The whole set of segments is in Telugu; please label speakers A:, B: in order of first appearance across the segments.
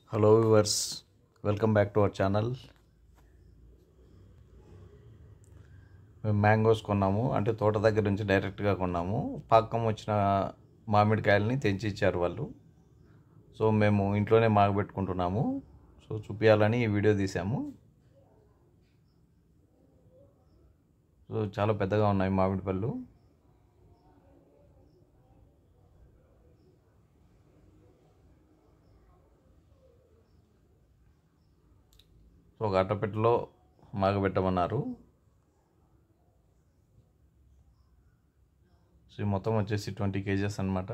A: hello viewers welcome back to our channel మేము మ్యాంగోస్ కొన్నాము అంటే తోట దగ్గర నుంచి డైరెక్ట్గా కొన్నాము పాకం వచ్చిన మామిడికాయలని తెంచి ఇచ్చారు వాళ్ళు సో మేము ఇంట్లోనే మాగబెట్టుకుంటున్నాము సో చూపించాలని ఈ వీడియో తీసాము సో చాలా పెద్దగా ఉన్నాయి మామిడి పళ్ళు సో ఒక అట్టపెట్టలో మాగబెట్టమన్నారు సో ఈ మొత్తం వచ్చేసి ట్వంటీ కేజెస్ అనమాట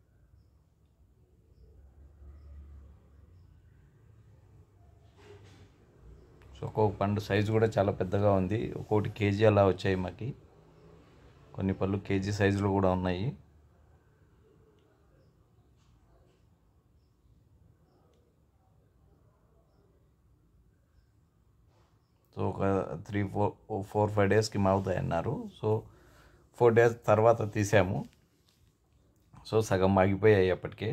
A: సో ఒక్కొక్క పండు సైజు కూడా చాలా పెద్దగా ఉంది ఒక్కొక్కటి కేజీ అలా వచ్చాయి మాకి కొన్ని పళ్ళు కేజీ సైజులో కూడా ఉన్నాయి సో ఒక త్రీ ఫోర్ ఫోర్ ఫైవ్ డేస్కి మాగుతాయి అన్నారు సో ఫోర్ డేస్ తర్వాత తీసాము సో సగం మాగిపోయాయి అప్పటికే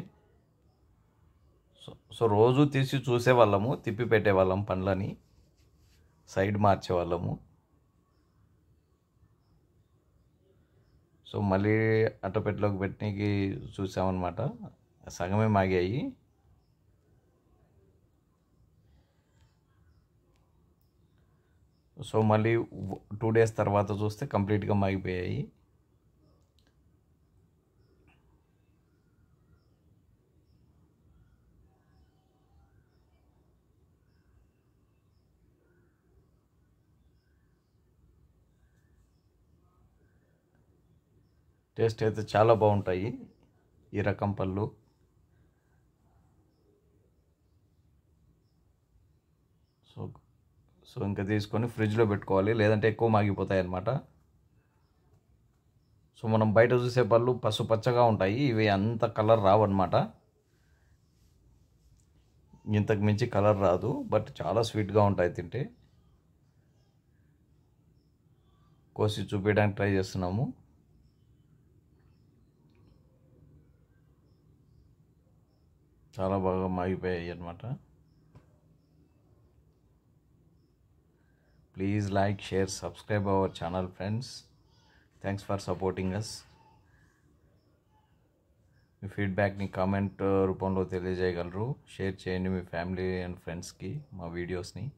A: సో సో రోజు తీసి చూసేవాళ్ళము తిప్పి పెట్టేవాళ్ళం పండ్లని సైడ్ మార్చేవాళ్ళము సో మళ్ళీ అట్టపెట్టలోకి పెట్టడానికి చూసామన్నమాట సగమే మాగాయి సో మళ్ళీ టూ డేస్ తర్వాత చూస్తే కంప్లీట్గా మాగిపోయాయి టేస్ట్ అయితే చాలా బాగుంటాయి ఈ రకం పళ్ళు సో సో ఇంకా తీసుకొని ఫ్రిడ్జ్లో పెట్టుకోవాలి లేదంటే ఎక్కువ మాగిపోతాయి అన్నమాట సో మనం బయట చూసే పళ్ళు పసుపచ్చగా ఉంటాయి ఇవి అంత కలర్ రావన్నమాట ఇంతకు మించి కలర్ రాదు బట్ చాలా స్వీట్గా ఉంటాయి తింటే కోసి చూపించడానికి ట్రై చేస్తున్నాము చాలా బాగా మాగిపోయాయి అన్నమాట please like share subscribe our channel friends thanks for supporting us మీ ఫీడ్బ్యాక్ని కామెంట్ రూపంలో తెలియజేయగలరు షేర్ చేయండి మీ ఫ్యామిలీ అండ్ ఫ్రెండ్స్కి మా వీడియోస్ని